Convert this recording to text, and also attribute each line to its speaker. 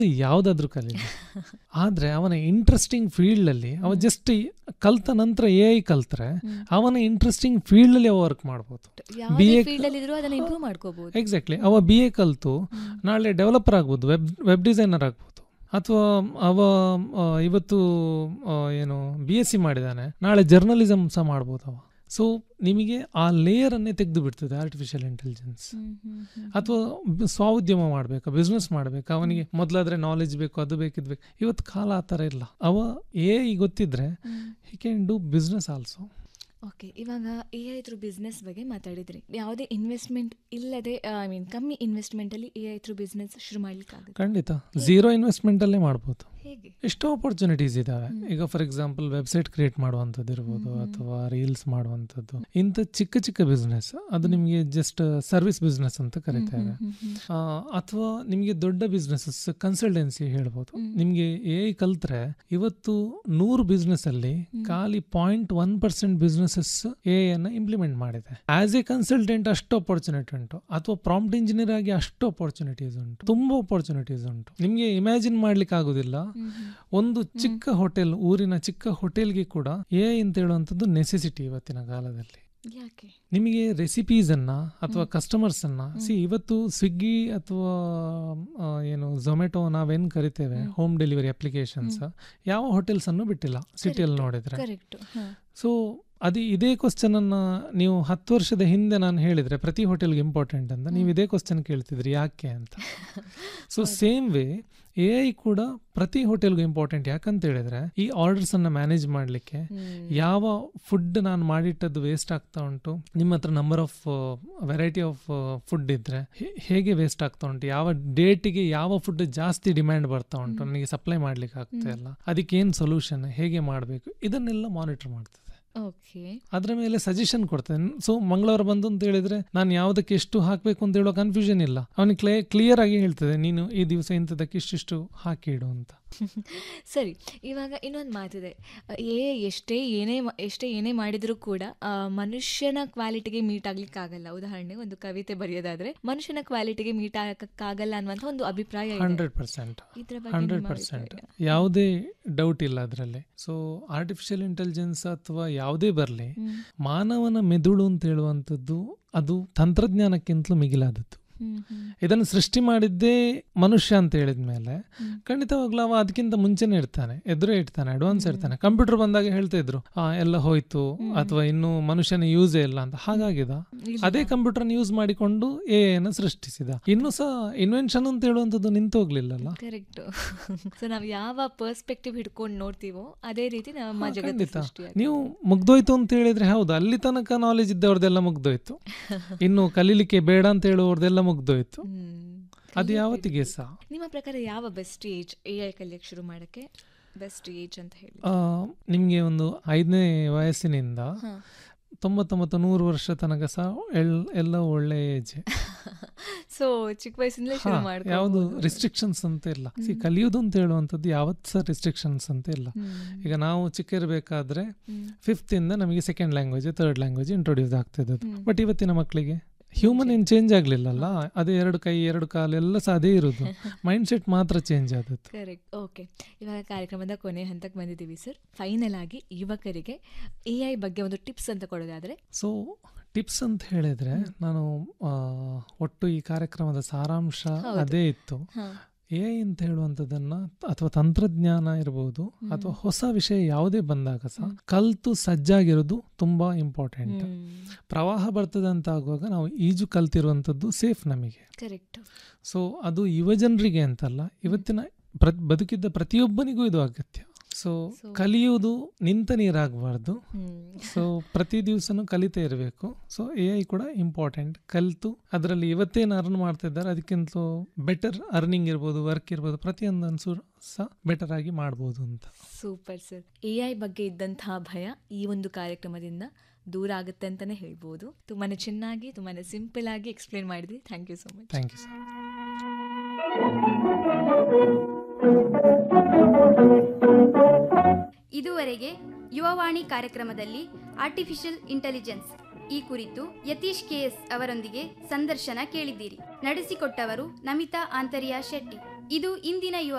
Speaker 1: ಯಾವುದಾದ್ರೂ ಕಲೀಲಿ ಆದ್ರೆ ಅವನ ಇಂಟ್ರೆಸ್ಟಿಂಗ್ ಫೀಲ್ಡ್ ಅಲ್ಲಿ ಅವ ಜಸ್ಟ್ ಕಲ್ತ ನಂತರ ಎ ಐ ಕಲ್ತ್ರೆ ಅವನ ಇಂಟ್ರೆಸ್ಟಿಂಗ್ ಫೀಲ್ಡ್ ಅಲ್ಲಿ ಅವ ವರ್ಕ್ ಮಾಡ್ಬೋದು
Speaker 2: ಯಾವುದೇ
Speaker 1: BA
Speaker 2: ಫೀಲ್ಡ್ ಅಲ್ಲಿ ಇದ್ರೂ ಅದನ್ನ ಇಂಪ್ರೂವ್ ಮಾಡ್ಕೋಬಹುದು
Speaker 1: ಎಕ್ಸಾಕ್ಟ್ಲಿ ಅವ ಬಿ ಎ ಕಲ್ತು ನಾಳೆ ಡೆವಲಪರ್ ಆಗ್ಬೋದು ವೆಬ್ ವೆಬ್ ಡಿಸೈನರ್ ಆಗ್ಬೋದು ಅಥವಾ ಅವ ಆ, ಇವತ್ತು ಆ, ಏನು ಬಿ ಎಸ್ ಸಿ ಮಾಡಿದಾನೆ ನಾಳೆ ಜರ್ನಲಿಸಮ್ ಸಹ ಮಾಡ್ಬೋದು ಅವ ಸೊ ನಿಮಗೆ ಆ ಲೇಯರ್ ಅನ್ನೇ ತೆಗೆದು ಬಿಡ್ತದೆ ಆರ್ಟಿಫಿಷಿಯಲ್ ಇಂಟೆಲಿಜೆನ್ಸ್ ಅಥವಾ ಬ- ಸ್ವಾಉದ್ಯಮ ಮಾಡ್ಬೇಕಾ ಬಿಸ್ನೆಸ್ ಮಾಡ್ಬೇಕಾ ಅವನಿಗೆ ಮೊದಲಾದ್ರೆ ನಾಲೆಜ್ ಬೇಕು ಅದು ಬೇಕು ಇದು ಬೇಕು ಇವತ್ತು ಕಾಲ ಆ ಥರ ಇಲ್ಲ ಅವ ಎ ಐ ಗೊತ್ತಿದ್ರೆ he can do business also
Speaker 2: okay ಇವಾಗ ಎ ಐ ಥ್ರೂ ಬಿಸ್ನೆಸ್ ಬಗ್ಗೆ ಮಾತಾಡಿದ್ರಿ ಯಾವುದೇ ಇನ್ವೆಸ್ಟ್ಮೆಂಟ್ ಇಲ್ಲದೆ ಐ ಮೀನ್ ಕಮ್ಮಿ ಇನ್ವೆಸ್ಟ್ಮೆಂಟ್ ಅಲ್ಲಿ ಎ ಐ ಥ್ರೂ ಬಿಸ್ನೆಸ್ ಶುರು ಮಾಡ್ಲಿಕ್ಕೆ ಆಗುತ್ತೆ
Speaker 1: ಖಂಡಿತ ಝೀರೋ ಇನ್ವೆಸ್ಟ್ಮೆಂಟ್ ಅಲ್ಲೇ ಮಾಡ್ಬೋದು
Speaker 2: ಹೇಗೆ
Speaker 1: ಎಷ್ಟೋ ಆಪರ್ಚುನಿಟೀಸ್ ಇದಾವೆ
Speaker 2: ಹ್ಮ್.
Speaker 1: ಈಗ ಫಾರ್ ಎಕ್ಸಾಂಪಲ್ ವೆಬ್ಸೈಟ್ ಕ್ರಿಯೇಟ್ ಮಾಡುವಂಥದ್ದು ಇರ್ಬೋದು
Speaker 2: ಹ್ಮ್, ಹ್ಮ್.
Speaker 1: ಅಥವಾ ರೀಲ್ಸ್ ಮಾಡುವಂಥದ್ದು ಇಂಥ ಚಿಕ್ಕ ಚಿಕ್ಕ ಬಿಸ್ನೆಸ್ ಅದು ನಿಮಗೆ ಜಸ್ಟ್ ಸರ್ವಿಸ್ ಬಿಸ್ನೆಸ್ ಅಂತ ಕರಿತೇವೆ
Speaker 2: ಹ್ಮ್, ಹ್ಮ್, ಹ್ಮ್,
Speaker 1: ಆ, ಅಥವಾ ನಿಮಗೆ ದೊಡ್ಡ ಬಿಸ್ನೆಸಸ್ ಕನ್ಸಲ್ಟೆನ್ಸಿ ಹೇಳ್ಬೋದು
Speaker 2: ಹ್ಮ್.
Speaker 1: ನಿಮಗೆ ಎ ಐ ಕಲ್ತ್ರೆ ಇವತ್ತು ನೂರು ಬಿಸ್ನೆಸ್ ಅಲ್ಲಿ
Speaker 2: ಹ್ಮ್.
Speaker 1: ಖಾಲಿ ಪಾಯಿಂಟ್ ಒನ್ ಪರ್ಸೆಂಟ್ ಬಿಸ್ನೆಸಸ್ ಎ ಅನ್ನ ಇಂಪ್ಲಿಮೆಂಟ್ ಮಾಡಿದೆ ಆಸ್ ಎ ಕನ್ಸಲ್ಟೆಂಟ್ ಅಷ್ಟು ಅಪರ್ಚುನಿಟಿ ಉಂಟು ಅಥವಾ ಪ್ರಾಂಪ್ಟ್ ಇಂಜಿನಿಯರ್ ಆಗಿ ಅಷ್ಟು ಅಪರ್ಚುನಿಟೀಸ್ ಉಂಟು ತುಂಬಾ ಅಪರ್ಚುನಿಟೀಸ್ ಉಂಟು ನಿಮಗೆ ಇಮ್ಯಾಜಿನ್ ಮಾಡ್ಲಿಕ್ಕೆ ಆಗುದಿಲ್ಲ
Speaker 2: ಹ್ಮ್, ಹ್ಮ್.
Speaker 1: ಒಂದು ಚಿಕ್ಕ ಹೋಟೆಲ್ ಊರಿನ ಚಿಕ್ಕ ಹೋಟೆಲ್ಗೆ ಕೂಡ ಎ ಅಂತ ಹೇಳುವಂಥದ್ದು ನೆಸೆಸಿಟಿ ಇವತ್ತಿನ ಕಾಲದಲ್ಲಿ
Speaker 2: ಯಾಕೆ
Speaker 1: ನಿಮಗೆ ರೆಸಿಪೀಸ್ ಅನ್ನ ಅಥವಾ
Speaker 2: ಹ್ಮ್.
Speaker 1: ಕಸ್ಟಮರ್ಸ್ ಅನ್ನ
Speaker 2: ಹ್ಮ್.
Speaker 1: ಸಿ ಇವತ್ತು ಸ್ವಿಗ್ಗಿ ಅಥವಾ ಆ, ಏನು ಝೊಮ್ಯಾಟೊ ನಾವೇನ್ ಕರಿತೇವೆ
Speaker 2: ಹ್ಮ್.
Speaker 1: ಹೋಮ್ ಡೆಲಿವರಿ ಅಪ್ಲಿಕೇಶನ್ಸ್ ಯಾವ ಹೋಟೆಲ್ಸ್ ಅನ್ನು ಬಿಟ್ಟಿಲ್ಲ ಸಿಟಿಯಲ್ಲಿ
Speaker 2: Correct.
Speaker 1: ನೋಡಿದ್ರೆ
Speaker 2: ಕರೆಕ್ಟ್
Speaker 1: ಸೊ ಅದು ಇದೇ ಕ್ವಶನ್ ಅನ್ನ ನೀವು ಹತ್ತು ವರ್ಷದ ಹಿಂದೆ ನಾನು ಹೇಳಿದ್ರೆ ಪ್ರತಿ ಹೋಟೆಲ್ಗೆ ಇಂಪಾರ್ಟೆಂಟ್ ಅಂತ ನೀವು
Speaker 2: ಹ್ಮ್.
Speaker 1: ಇದೇ ಕ್ವಶನ್ ಕೇಳ್ತಿದ್ರಿ ಯಾಕೆ ಅಂತ ಸೊ
Speaker 2: ಹೌದು.
Speaker 1: ಸೇಮ್ ವೇ ಎ ಐ ಕೂಡ ಪ್ರತಿ ಹೋಟೆಲ್ಗೂ ಇಂಪಾರ್ಟೆಂಟ್ ಯಾಕಂತ ಹೇಳಿದ್ರೆ ಈ ಆರ್ಡರ್ಸ್ ಅನ್ನ ಮ್ಯಾನೇಜ್ ಮಾಡ್ಲಿಕ್ಕೆ ಯಾವ ಫುಡ್ ನಾನು ಮಾಡಿಟ್ಟದ್ದು ವೇಸ್ಟ್ ಆಗ್ತಾ ಉಂಟು ನಿಮ್ಮ ಹತ್ರ number of variety of food ಇದ್ರೆ ಹೇ- ಹೇಗೆ ವೇಸ್ಟ್ ಆಗ್ತಾ ಉಂಟು ಯಾವ ಡೇಟಿಗೆ ಯಾವ ಫುಡ್ ಜಾಸ್ತಿ ಡಿಮ್ಯಾಂಡ್ ಬರ್ತಾ ಉಂಟು
Speaker 2: ಹ್ಮ್.
Speaker 1: ನನಗೆ ಸಪ್ಲೈ ಮಾಡ್ಲಿಕ್ಕೆ ಆಗ್ತಾ
Speaker 2: ಹ್ಮ್.
Speaker 1: ಇಲ್ಲ ಅದಕ್ಕೆ ಏನು ಸೊಲ್ಯೂಷನ್ ಹೇಗೆ ಮಾಡಬೇಕು ಇದನ್ನೆಲ್ಲ ಮಾನಿಟರ್ ಮಾಡ್ತದೆ
Speaker 2: ಓಕೆ
Speaker 1: ಅದ್ರ ಮೇಲೆ ಸಜೆಷನ್ ಕೊಡ್ತೇನೆ ಸೊ ಮಂಗಳವಾರ ಬಂದು ಅಂತ ಹೇಳಿದ್ರೆ ನಾನು ಯಾವುದಕ್ಕೆ ಎಷ್ಟು ಹಾಕಬೇಕು ಅಂತ ಹೇಳೋ ಕನ್ಫ್ಯೂಷನ್ ಇಲ್ಲ ಅವನಿಗೆ ಕ್ಲೇ ಕ್ಲಿಯರ್ ಆಗಿ ಹೇಳ್ತದೆ ನೀನು ಈ ದಿವಸ ಇಂಥದಕ್ಕೆ ಇಷ್ಟಿಷ್ಟು ಹಾಕಿ ಇಡು ಅಂತ
Speaker 2: ಸರಿ ಇವಾಗ ಇನ್ನೊಂದು ಮಾತಿದೆ ಏ ಎಷ್ಟೇ ಏನೇ ಮಾ- ಎಷ್ಟೇ ಏನೇ ಮಾಡಿದರೂ ಕೂಡ ಆ, ಮನುಷ್ಯನ ಕ್ವಾಲಿಟಿಗೆ ಮೀಟ್ ಆಗ್ಲಿಕ್ಕೆ ಆಗಲ್ಲ ಉದಾಹರಣೆಗೆ ಒಂದು ಕವಿತೆ ಬರೆಯೋದಾದ್ರೆ ಮನುಷ್ಯನ ಕ್ವಾಲಿಟಿಗೆ ಮೀಟ್ ಆಗಕ್ಕಾಗಲ್ಲ ಅನ್ನುವಂಥ ಒಂದು ಅಭಿಪ್ರಾಯ ಇದೆ.
Speaker 1: ಹಂಡ್ರೆಡ್ ಪರ್ಸೆಂಟ್
Speaker 2: ಇದ್ರ ಬಗ್ಗೆ
Speaker 1: ಹಂಡ್ರೆಡ್
Speaker 2: ನಿಮ್ಮ
Speaker 1: ಪರ್ಸೆಂಟ್
Speaker 2: ಅಭಿಪ್ರಾಯ?
Speaker 1: ಯಾವುದೇ ಡೌಟ್ ಇಲ್ಲ ಅದರಲ್ಲಿ ಸೊ ಆರ್ಟಿಫಿಷಿಯಲ್ ಇಂಟೆಲಿಜೆನ್ಸ್ ಅಥವಾ ಯಾವುದೇ ಬರಲಿ
Speaker 2: ಹ್ಮ್,
Speaker 1: ಮಾನವನ ಮೆದುಳು ಅಂತ ಹೇಳುವಂಥದ್ದು ಅದು ತಂತ್ರಜ್ಞಾನಕ್ಕಿಂತಲೂ ಮಿಗಿಲಾದದ್ದು
Speaker 2: ಹ್ಮ್, ಹ್ಮ್,
Speaker 1: ಇದನ್ನು ಸೃಷ್ಟಿ ಮಾಡಿದ್ದೇ ಮನುಷ್ಯ ಅಂತ ಹೇಳಿದ ಮೇಲೆ
Speaker 2: ಹ್ಮ್.
Speaker 1: ಖಂಡಿತವಾಗ್ಲೂ ಅವ ಅದಕ್ಕಿಂತ ಮುಂಚೆನೆ ಇರ್ತಾನೆ ಎದುರೇ ಇರ್ತಾನೆ ಅಡ್ವಾನ್ಸ್
Speaker 2: ಹ್ಮ್.
Speaker 1: ಇರ್ತಾನೆ ಕಂಪ್ಯೂಟರ್ ಬಂದಾಗ ಹೇಳ್ತಾ ಇದ್ರು ಆ, ಎಲ್ಲ ಹೋಯ್ತು
Speaker 2: ಹ್ಮ್.
Speaker 1: ಅಥವಾ ಇನ್ನು ಮನುಷ್ಯನ ಯೂಸೇ ಇಲ್ಲ ಅಂತ ಹಾಗಾಗಿದ
Speaker 2: ಇಲ್ಲ.
Speaker 1: ಅದೇ ಕಂಪ್ಯೂಟರ್ ಯೂಸ್ ಮಾಡಿಕೊಂಡು ಎ ಅನ್ನು ಸೃಷ್ಟಿಸಿದ ಇನ್ನು ಸಹ ಇನ್ವೆನ್ಷನ್ ಅಂತ ಹೇಳುವಂಥದ್ದು ನಿಂತೋಗ್ಲಿಲ್ಲಲ್ಲ
Speaker 2: ಕರೆಕ್ಟ್ ಸೊ ನಾವು ಯಾವ ಪರ್ಸ್ಪೆಕ್ಟಿವ್ ಹಿಡ್ಕೊಂಡು ನೋಡ್ತೀವೋ ಅದೇ ರೀತಿ ನಮ್ಮ
Speaker 1: ಹಾ,
Speaker 2: ಜಗತ್ತು
Speaker 1: ಖಂಡಿತ.
Speaker 2: ಸೃಷ್ಟಿಯಾಗುತ್ತೆ.
Speaker 1: ನೀವು ಮುಗ್ದೋಯ್ತು ಅಂತ ಹೇಳಿದ್ರೆ ಹೌದು ಅಲ್ಲಿ ತನಕ ನಾಲೆಜ್ ಇದ್ದವ್ರದೆಲ್ಲ ಮುಗ್ದೋಯ್ತು ಇನ್ನು ಕಲೀಲಿಕ್ಕೆ ಬೇಡ ಅಂತ ಹೇಳುವವ್ರದೆಲ್ಲ ಮುಗ್ದೋಯ್ತು
Speaker 2: ಹ್ಮ್.
Speaker 1: ಅದು
Speaker 2: clear
Speaker 1: ಯಾವತ್ತಿಗೆ
Speaker 2: ಹೇಳಿದ್ರಿ.
Speaker 1: ಸಹ
Speaker 2: ನಿಮ್ಮ ಪ್ರಕಾರ ಯಾವ ಬೆಸ್ಟ್ ಏಜ್ ಎ ಐ ಕಲಿಯಕ್ಕೆ ಶುರು ಮಾಡಕ್ಕೆ ಬೆಸ್ಟ್ ಏಜ್ ಅಂತ ಹೇಳಿ
Speaker 1: ಆ, ನಿಮ್ಗೆ ಒಂದು ಐದನೇ ವಯಸ್ಸಿನಿಂದ
Speaker 2: ಹಾ.
Speaker 1: ತೊಂಬತ್ತೊಂಬತ್ತು ನೂರು ವರ್ಷ ತನಕ ಸಹ ಎಲ್ ಎಲ್ಲ ಒಳ್ಳೆ ಏಜ್
Speaker 2: ಸೊ ಚಿಕ್ಕ ವಯಸ್ಸಿಂದಲೇ ಶುರು ಮಾಡ್ಕೊ
Speaker 1: ಯಾವುದು ರಿಸ್ಟ್ರಿಕ್ಷನ್ಸ್ ಅಂತ ಇಲ್ಲ ಸಿ
Speaker 2: ಹ್ಮ್.
Speaker 1: ಕಲಿಯೋದು ಅಂತ ಹೇಳುವಂಥದ್ದು ಯಾವತ್ತು ಸಹ ರಿಸ್ಟ್ರಿಕ್ಷನ್ಸ್ ಅಂತ ಇಲ್ಲ ಈಗ ನಾವು ಚಿಕ್ಕ ಇರಬೇಕಾದ್ರೆ ಫಿಫ್ತ್ ಇಂದ ನಮಗೆ second language third language introduce ಆಗ್ತದೆ ಅದು
Speaker 2: ಹ್ಮ್.
Speaker 1: ಬಟ್ ಇವತ್ತಿನ ಮಕ್ಕಳಿಗೆ ಹ್ಯೂಮನ್ ಏನು ಚೇಂಜ್ ಆಗ್ಲಿಲ್ಲಲ್ಲ ಅದೇ ಎರಡು ಕೈ ಎರಡು ಕಾಲು ಎಲ್ಲ ಸಹ ಅದೇ ಇರೋದು ಮೈಂಡ್ ಸೆಟ್ ಮಾತ್ರ ಚೇಂಜ್ ಆದದ್ದು
Speaker 2: ಕರೆಕ್ಟ್ ಓಕೆ ಇವಾಗ ಕಾರ್ಯಕ್ರಮದ ಕೊನೆ ಹಂತಕ್ಕೆ ಬಂದಿದ್ದೀವಿ ಸರ್ ಫೈನಲ್ ಆಗಿ ಯುವಕರಿಗೆ ಎ ಐ ಬಗ್ಗೆ ಒಂದು ಟಿಪ್ಸ್ ಅಂತ ಕೊಡೋದಾದ್ರೆ
Speaker 1: ಸೊ ಟಿಪ್ಸ್ ಅಂತ ಹೇಳಿದ್ರೆ ನಾನು ಆ, ಒಟ್ಟು ಈ ಕಾರ್ಯಕ್ರಮದ ಸಾರಾಂಶ
Speaker 2: ಹೌದು.
Speaker 1: ಅದೇ ಇತ್ತು
Speaker 2: ಹಾ.
Speaker 1: ಎ ಐ ಅಂತ ಹೇಳುವಂಥದ್ದನ್ನ ಅಥವಾ ತಂತ್ರಜ್ಞಾನ ಇರ್ಬೋದು
Speaker 2: ಹ್ಮ್.
Speaker 1: ಅಥವಾ ಹೊಸ ವಿಷಯ ಯಾವುದೇ ಬಂದಾಗ ಸಹ
Speaker 2: ಹ್ಮ್.
Speaker 1: ಕಲ್ತು ಸಜ್ಜಾಗಿರೋದು ತುಂಬಾ ಇಂಪಾರ್ಟೆಂಟ್
Speaker 2: ಹ್ಮ್.
Speaker 1: ಪ್ರವಾಹ ಬರ್ತದೆ ಅಂತ ಆಗುವಾಗ ನಾವು ಈಜು ಕಲ್ತಿರುವಂಥದ್ದು ಸೇಫ್ ನಮಗೆ
Speaker 2: ಕರೆಕ್ಟ್
Speaker 1: ಸೊ ಅದು ಯುವಜನರಿಗೆ ಅಂತಲ್ಲ ಇವತ್ತಿನ ಪ್ರ ಬದುಕಿದ್ದ ಪ್ರತಿಯೊಬ್ಬನಿಗೂ ಇದು ಅಗತ್ಯ ಸೊ
Speaker 2: So-
Speaker 1: ಕಲಿಯುವುದು ನಿಂತ ನೀರಾಗಬಾರ್ದು
Speaker 2: ಹ್ಮ್.
Speaker 1: ಸೊ ಪ್ರತಿ ದಿವಸನೂ ಕಲಿತಾ ಇರಬೇಕು ಸೊ ಎ ಐ ಕೂಡ ಇಂಪಾರ್ಟೆಂಟ್ ಕಲಿತು ಅದರಲ್ಲಿ ಇವತ್ತೇನು ಅರ್ನ್ ಮಾಡ್ತಾ ಇದ್ದಾರೆ ಅದಕ್ಕಿಂತಲೂ ಬೆಟರ್ ಅರ್ನಿಂಗ್ ಇರ್ಬೋದು ವರ್ಕ್ ಇರ್ಬೋದು ಪ್ರತಿಯೊಂದನ್ನು ಸಹ ಬೆಟರ್ ಆಗಿ ಮಾಡ್ಬೋದು ಅಂತ
Speaker 2: ಸೂಪರ್ ಸರ್ ಎ ಐ ಬಗ್ಗೆ ಇದ್ದಂತಹ ಭಯ ಈ ಒಂದು ಕಾರ್ಯಕ್ರಮದಿಂದ ದೂರ ಆಗುತ್ತೆ ಅಂತಾನೆ ಹೇಳ್ಬೋದು ತುಂಬಾನೇ ಚೆನ್ನಾಗಿ ತುಂಬಾನೇ ಸಿಂಪಲ್ ಆಗಿ ಎಕ್ಸ್ಪ್ಲೇನ್ ಮಾಡಿದ್ರಿ thank you so much
Speaker 1: thank you sir
Speaker 3: ಇದುವರೆಗೆ ಯುವವಾಣಿ ಕಾರ್ಯಕ್ರಮದಲ್ಲಿ ಆರ್ಟಿಫಿಷಿಯಲ್ ಇಂಟೆಲಿಜೆನ್ಸ್ ಈ ಕುರಿತು ಯತೀಶ್ ಕೆಎಸ್ ಅವರೊಂದಿಗೆ ಸಂದರ್ಶನ ಕೇಳಿದ್ದೀರಿ ನಡೆಸಿಕೊಟ್ಟವರು ನಮಿತಾ ಆಂತರ್ಯ ಶೆಟ್ಟಿ ಇದು ಇಂದಿನ ಯುವ